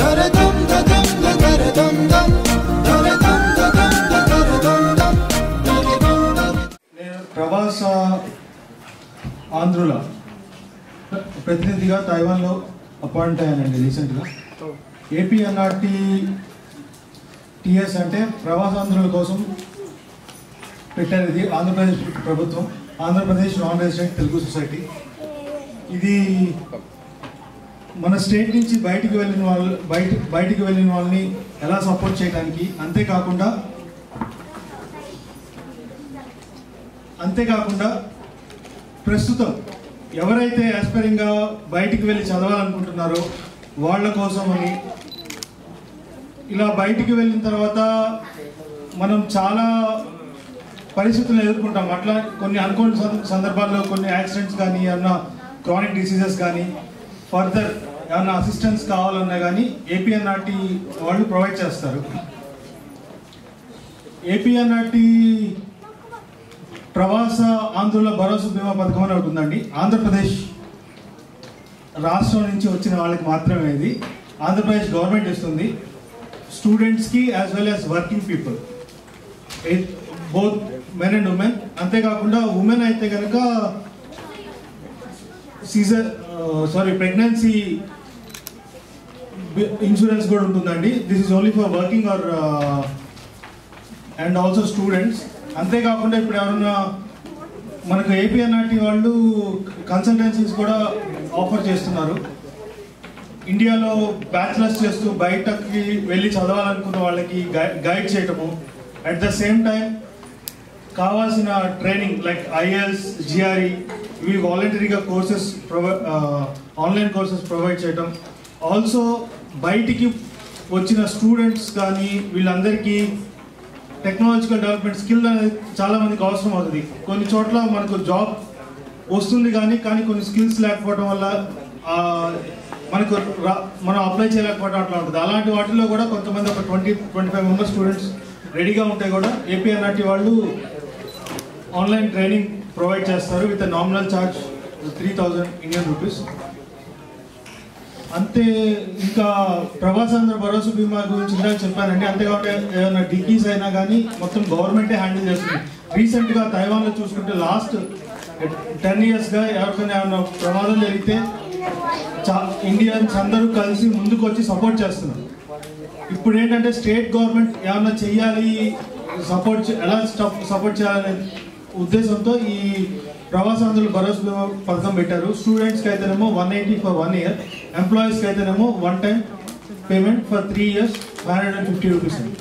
దరదం దదం దరదం దం దరదం దదం దరదం దం దరదం దం నేను ప్రవాస ఆంధ్రుల ప్రతినిధిగా తైవాన్లో అపాయింట్ అయ్యానండి రీసెంట్గా ఏపీఎన్ఆర్టీ టిఎస్ అంటే ప్రవాసాంధ్రుల కోసం పెట్టారు ఇది ఆంధ్రప్రదేశ్ ప్రభుత్వం Andhra Pradesh non resident Telugu society ఇది మన స్టేట్ నుంచి బయటికి వెళ్ళిన వాళ్ళు బయట బయటికి వెళ్ళిన వాళ్ళని ఎలా సపోర్ట్ చేయడానికి అంతేకాకుండా అంతేకాకుండా ప్రస్తుతం ఎవరైతే ఆస్పైరింగ్గా బయటికి వెళ్ళి చదవాలనుకుంటున్నారో వాళ్ళ కోసం అని ఇలా బయటికి వెళ్ళిన తర్వాత మనం చాలా పరిస్థితులను ఎదుర్కొంటాం అట్లా కొన్ని అనుకోని సం- సందర్భాల్లో కొన్ని యాక్సిడెంట్స్ కానీ ఏమన్నా క్రానిక్ డిసీజెస్ కానీ ఫర్దర్ ఏమన్నా అసిస్టెన్స్ కావాలన్నా కానీ ఏపీఎన్ఆర్టీ వాళ్ళు ప్రొవైడ్ చేస్తారు ఏపీఎన్ఆర్టీ ప్రవాస ఆంధ్రుల భరోసా బీమా పథకం అని ఒకటి ఉందండి ఆంధ్రప్రదేశ్ రాష్ట్రం నుంచి వచ్చిన వాళ్ళకి మాత్రమే ఇది ఆంధ్రప్రదేశ్ గవర్నమెంట్ ఇస్తుంది స్టూడెంట్స్కి as well as working people both men and women అంతేకాకుండా ఉమెన్ అయితే కనుక సీజర్ సారీ ప్రెగ్నెన్సీ ఇన్సూరెన్స్ కూడా ఉంటుందండి this is only for working or and also students అంతేకాకుండా ఇప్పుడు ఎవరన్నా మనకు ఏపీఎన్ఆర్టీ వాళ్ళు కన్సల్టెన్సీస్ కూడా ఆఫర్ చేస్తున్నారు ఇండియాలో బ్యాచిలర్స్ చేస్తూ బయటకి వెళ్ళి చదవాలనుకున్న వాళ్ళకి గైడ్ చేయటము అట్ ద సేమ్ టైం కావాల్సిన ట్రైనింగ్ లైక్ ఐఎల్స్ జిఆర్ఈ ఇవి వాలంటరీగా courses provide online courses provide చేయటం ఆల్సో బయటికి వచ్చిన స్టూడెంట్స్ కానీ వీళ్ళందరికీ టెక్నాలజికల్ డెవలప్మెంట్ స్కిల్ అనేది చాలా మందికి అవసరం అవుతుంది కొన్ని చోట్ల మనకు జాబ్ వస్తుంది కానీ కానీ కొన్ని స్కిల్స్ లేకపోవడం వల్ల ఆ, మనకు రా- మనం అప్లై చేయలేకపోవడం అట్లా ఉంటుంది అలాంటి వాటిలో కూడా కొంతమంది ఒక twenty twenty five members students రెడీగా ఉంటే కూడా ఏపీఎన్ఆర్టీ వాళ్ళు ఆన్లైన్ ట్రైనింగ్ ప్రొవైడ్ చేస్తారు with nominal charge three thousand Indian rupees అంతే ఇంకా ప్రవాసాంధ్ర భరోసా బీమా గురించి ఇందాక చెప్పానండి అంతేకాకుండా ఏమైనా డిగ్రీస్ అయినా కానీ మొత్తం గవర్నమెంటే హ్యాండిల్ చేస్తుంది రీసెంట్గా తైవాన్లో చూసుకుంటే లాస్ట్ టెన్ ఇయర్స్గా ఎవరికైనా ఏమైనా ప్రమాదం జరిగితే చా ఇండియన్స్ అందరూ కలిసి ముందుకు వచ్చి సపోర్ట్ చేస్తున్నారు ఇప్పుడు ఏంటంటే స్టేట్ గవర్నమెంట్ ఏమన్నా చెయ్యాలి సపోర్ట్ ఎలా సపోర్ట్ చేయాలనే ఉద్దేశంతో ఈ ప్రవాసాంధ్రుల భరోసా బీమా పథకం పెట్టారు స్టూడెంట్స్కి అయితేనేమో one eighty for one year ఎంప్లాయీస్కి అయితేనేమో one time payment for three years five hundred and fifty rupees అండి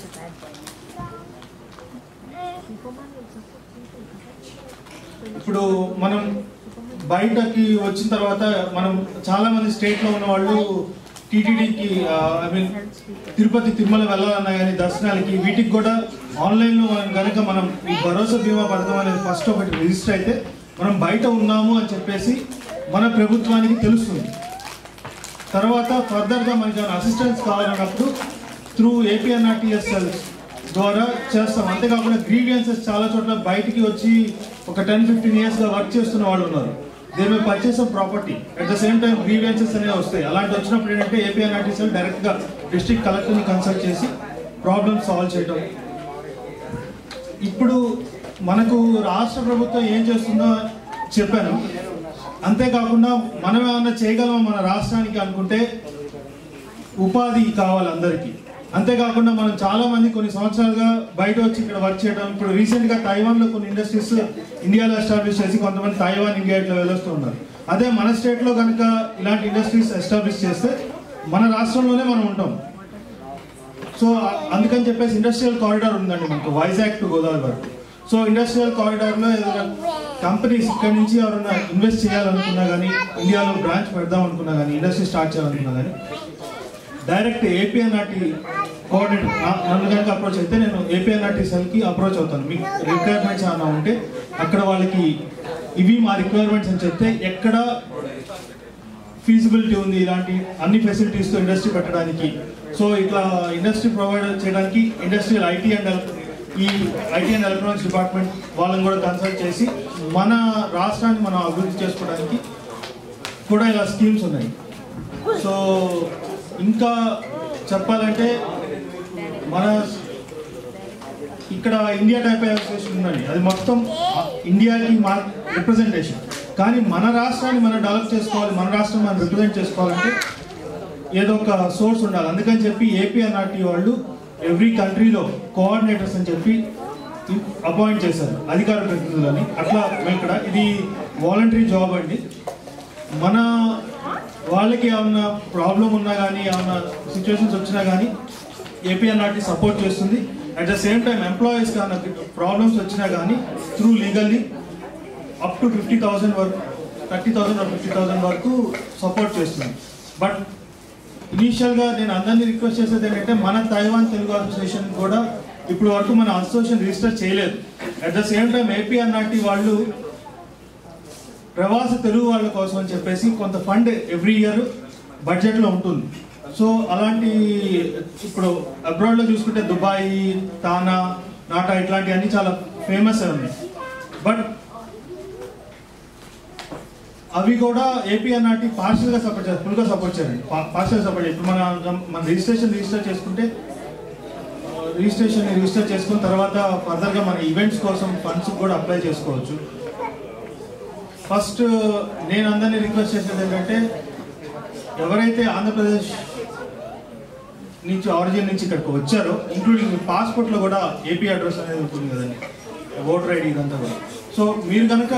ఇప్పుడు మనం బయటకి వచ్చిన తర్వాత మనం చాలా మంది స్టేట్ లో ఉన్న వాళ్ళు టీటీడీకి ఐ మీన్ తిరుపతి తిరుమల వెళ్ళాలన్నా కానీ దర్శనాలకి వీటికి కూడా ఆన్లైన్ లో మనం కనుక మనం ఈ భరోసా బీమా పథకం అనేది ఫస్ట్ ఒకటి రిజిస్టర్ అయితే మనం బయట ఉన్నాము అని చెప్పేసి మన ప్రభుత్వానికి తెలుస్తుంది తర్వాత ఫర్దర్గా మనకి ఏమైనా అసిస్టెన్స్ కావాలన్నప్పుడు త్రూ ఏపీఎన్ఆర్టీఎస్ఎల్ ద్వారా చేస్తాం అంతేకాకుండా గ్రీవియన్సెస్ చాలా చోట్ల బయటికి వచ్చి ఒక టెన్ ఫిఫ్టీన్ ఇయర్స్గా వర్క్ చేస్తున్న వాళ్ళు ఉన్నారు they may purchase of property at the same time grievances అనేవి వస్తాయి అలాంటి వచ్చినప్పుడు ఏంటంటే ఏపీఎన్ఆర్టీఎస్ఎల్ డైరెక్ట్గా డిస్ట్రిక్ట్ కలెక్టర్ని కన్సల్ట్ చేసి ప్రాబ్లమ్ సాల్వ్ చేయడం ఇప్పుడు మనకు రాష్ట్ర ప్రభుత్వం ఏం చేస్తుందో చెప్పాను అంతేకాకుండా మనం ఏమన్నా చేయగలమా మన రాష్ట్రానికి అనుకుంటే ఉపాధి కావాలి అందరికీ అంతేకాకుండా మనం చాలా మంది కొన్ని సంవత్సరాలుగా బయట వచ్చి ఇక్కడ వర్క్ చేయడం ఇప్పుడు రీసెంట్ గా తైవాన్ లో కొన్ని ఇండస్ట్రీస్ ఇండియాలో ఎస్టాబ్లిష్ చేసి కొంతమంది తైవాన్ ఇండియా ఇట్లా వెళ్ళొస్తూ ఉన్నారు అదే మన స్టేట్ లో కనుక ఇలాంటి ఇండస్ట్రీస్ ఎస్టాబ్లిష్ చేస్తే మన రాష్ట్రంలోనే మనం ఉంటాం సో అ- అందుకని చెప్పేసి ఇండస్ట్రియల్ కారిడార్ ఉందండి మనకు వైజాగ్ టు గోదావరి వరకు సో ఇండస్ట్రియల్ కారిడార్ లో ఏదైనా కంపెనీస్ ఇక్కడ నుంచి ఎవరైనా ఇన్వెస్ట్ చేయాలనుకున్నా కానీ ఇండియాలో బ్రాంచ్ పెడదాం అనుకున్నా కానీ ఇండస్ట్రీ స్టార్ట్ చేయాలనుకున్నా కానీ డైరెక్ట్ ఏపీఎన్ఆర్టీ కోఆర్డినేటర్ నా- నన్ను కనుక అప్రోచ్ అయితే నేను ఏపీఎన్ఆర్టీ సెల్కి అప్రోచ్ అవుతాను మీకు రిక్వైర్మెంట్స్ ఏమైనా ఉంటే అక్కడ వాళ్ళకి ఇవి మా రిక్వైర్మెంట్స్ అని చెప్తే ఎక్కడ ఫీజిబిలిటీ ఉంది ఇలాంటి అన్ని ఫెసిలిటీస్తో ఇండస్ట్రీ పెట్టడానికి సో ఇట్లా ఇండస్ట్రీ ప్రొవైడ్ చేయడానికి ఇండస్ట్రియల్ ఐటీ అండ్ ఈ ఐటీ అండ్ ఎలక్ట్రానిక్స్ డిపార్ట్మెంట్ వాళ్ళని కూడా కన్సల్ట్ చేసి మన రాష్ట్రాన్ని మనం అభివృద్ధి చేసుకోవడానికి కూడా ఇలా స్కీమ్స్ ఉన్నాయి సో ఇంకా చెప్పాలంటే మన ఇక్కడ ఇండియా టైప్ అసోసియేషన్ ఉందండి అది మొత్తం ఇండియాకి మా రిప్రజెంటేషన్ కానీ మన రాష్ట్రాన్ని మనం డెవలప్ చేసుకోవాలి మన రాష్ట్రం మనం రిప్రజెంట్ చేసుకోవాలంటే ఏదో ఒక సోర్స్ ఉండాలి అందుకని చెప్పి ఏపీఎన్ఆర్టీ వాళ్ళు ఎవ్రీ కంట్రీలో కోఆర్డినేటర్స్ అని చెప్పి అపాయింట్ చేశారు అధికార ప్రతినిధులని అట్లా ఇక్కడ ఇది వాలంటరీ జాబ్ అండి మన వాళ్ళకి ఏమన్నా ప్రాబ్లం ఉన్నా కానీ ఏమన్నా సిచ్యువేషన్స్ వచ్చినా కానీ ఏపీఎన్ఆర్టీ సపోర్ట్ చేస్తుంది at the same time employees కానీ ప్రాబ్లమ్స్ వచ్చినా కానీ through legally up to fifty thousand వరకు thirty thousand or fifty thousand వరకు సపోర్ట్ చేస్తుంది బట్ ఇనీషియల్గా నేను అందరినీ రిక్వెస్ట్ చేసేది ఏంటంటే మన తైవాన్ తెలుగు అసోసియేషన్ కూడా ఇప్పుడు వరకు మన అసోసియేషన్ రిజిస్టర్ చేయలేదు at the same time APNRT వాళ్ళు ప్రవాస తెలుగు వాళ్ళ కోసం అని చెప్పేసి కొంత ఫండ్ ఎవ్రీ ఇయర్ బడ్జెట్లో ఉంటుంది సో అలాంటి ఇప్పుడు అబ్రాడ్లో చూసుకుంటే దుబాయ్ తానా నాటా ఇట్లాంటివన్నీ చాలా ఫేమస్ ఉన్నాయి బట్ అవి కూడా ఏపీఎన్ఆర్టీ పార్షల్ గా సపోర్ట్ చేస్తారు ఫుల్ గా సపోర్ట్ చేయండి పార్షల్ సపోర్ట్ చేయండి ఇప్పుడు మన మన రిజిస్ట్రేషన్ రిజిస్టర్ చేసుకుంటే రిజిస్ట్రేషన్ రిజిస్టర్ చేసుకున్న తర్వాత ఫర్దర్ గా మన ఈవెంట్స్ కోసం ఫండ్స్ కూడా అప్లై చేసుకోవచ్చు ఫస్ట్ నేను అందరినీ రిక్వెస్ట్ చేసేది ఏంటంటే ఎవరైతే ఆంధ్రప్రదేశ్ నుంచి ఆరిజిన్ నుంచి ఇక్కడికి వచ్చారో ఇంక్లూడింగ్ మీ పాస్పోర్ట్లో కూడా ఏపీ అడ్రస్ అనేది ఉంటుంది కదండి ఓటర్ ఐడి ఇదంతా కూడా సో మీరు కనుక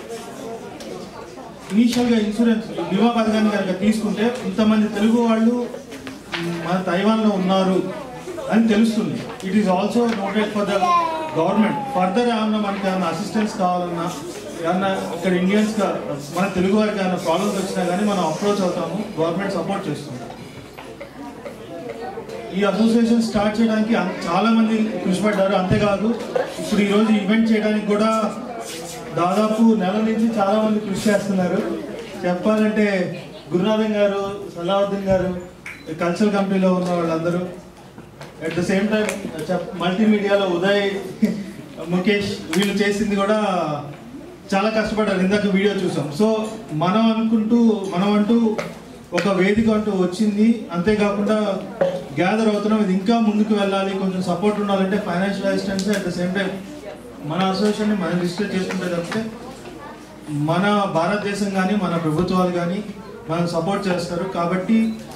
ఇనీషియల్గా ఇన్సూరెన్స్ బీమా పథకాన్ని కనుక తీసుకుంటే ఇంతమంది తెలుగు వాళ్ళు మ్, మన తైవాన్లో ఉన్నారు అని తెలుస్తుంది it is also noted for the government further ఏమన్నా మనకి ఏమన్నా అసిస్టెన్స్ కావాలన్నా ఏమన్నా ఇక్కడ ఇండియన్స్ గా మన తెలుగు వారికి ఏమైనా ప్రాబ్లమ్స్ వచ్చినా కానీ మనం అప్రోచ్ అవుతాము గవర్నమెంట్ సపోర్ట్ చేస్తుంది ఈ అసోసియేషన్ స్టార్ట్ చేయడానికి అన్- చాలా మంది కృషి పడ్డారు అంతేకాదు ఇప్పుడు ఈ రోజు ఈవెంట్ చేయడానికి కూడా దాదాపు నెల నుంచి చాలా మంది కృషి చేస్తున్నారు చెప్పాలంటే గురునాథన్ గారు సలావుద్దీన్ గారు కల్చరల్ కంపెనీలో ఉన్న వాళ్ళందరూ అట్ ద సేమ్ టైం మల్టీమీడియాలో ఉదయ్ ముఖేష్ వీళ్ళు చేసింది కూడా చాలా కష్టపడ్డారు ఇందాక వీడియో చూసాం సో మనం అనుకుంటూ మనం అంటూ ఒక వేదిక అంటూ వచ్చింది అంతేకాకుండా గ్యాదర్ అవుతున్నాం ఇది ఇంకా ముందుకు వెళ్ళాలి కొంచెం సపోర్ట్ ఉండాలంటే financial assistance at the same time మన అసోసియేషన్ని మనం రిజిస్టర్ చేసుకుంటే తప్పితే మన భారతదేశం కానీ మన ప్రభుత్వాలు కానీ మనం సపోర్ట్ చేస్తారు కాబట్టి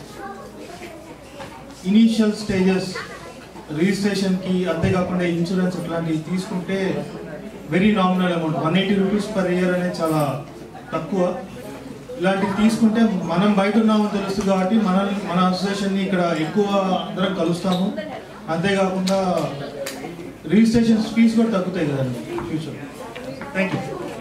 ఇనీషియల్ స్టేజెస్ రిజిస్ట్రేషన్కి అంతేకాకుండా ఇన్సూరెన్స్ ఇట్లాంటివి తీసుకుంటే very nominal amount one eighty rupees per year అనేది చాలా తక్కువ ఇలాంటివి తీసుకుంటే మనం బయట ఉన్నామని తెలుస్తుంది కాబట్టి మన మన అసోసియేషన్ని ఇక్కడ ఎక్కువ అందరం కలుస్తాము అంతేకాకుండా రిజిస్ట్రేషన్ ఫీజు కూడా తగ్గుతాయి కదండి ఫ్యూచర్ థ్యాంక్ యూ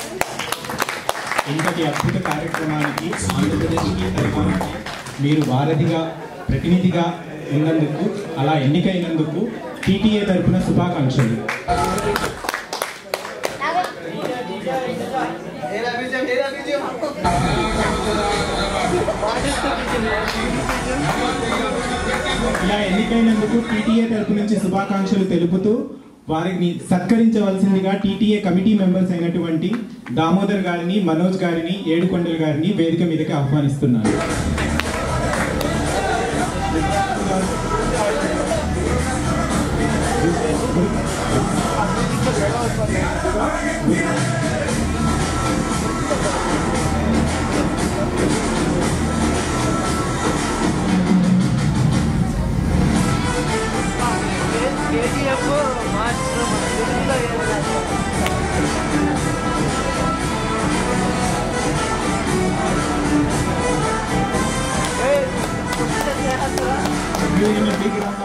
ఇంతటి అద్భుత కార్యక్రమానికి ఆంధ్రప్రదేశ్కి తెలంగాణకి మీరు వారధిగా ప్రతినిధిగా ఉన్నందుకు అలా ఎన్నికైనందుకు టీటీఏ తరపున శుభాకాంక్షలు ఇలా ఎన్నికైనందుకు టీటీఏ తరపు నుంచి శుభాకాంక్షలు తెలుపుతూ వారిని సత్కరించవలసిందిగా టీటీఏ కమిటీ మెంబర్స్ అయినటువంటి దామోదర్ గారిని మనోజ్ గారిని ఏడుకొండల గారిని వేదిక మీదకి ఆహ్వానిస్తున్నాను కేజీఎఫ్ మాస్టర్ మన తెలుగులో ఏమన్నా ఏయ్, చేస్తారా? You in a big round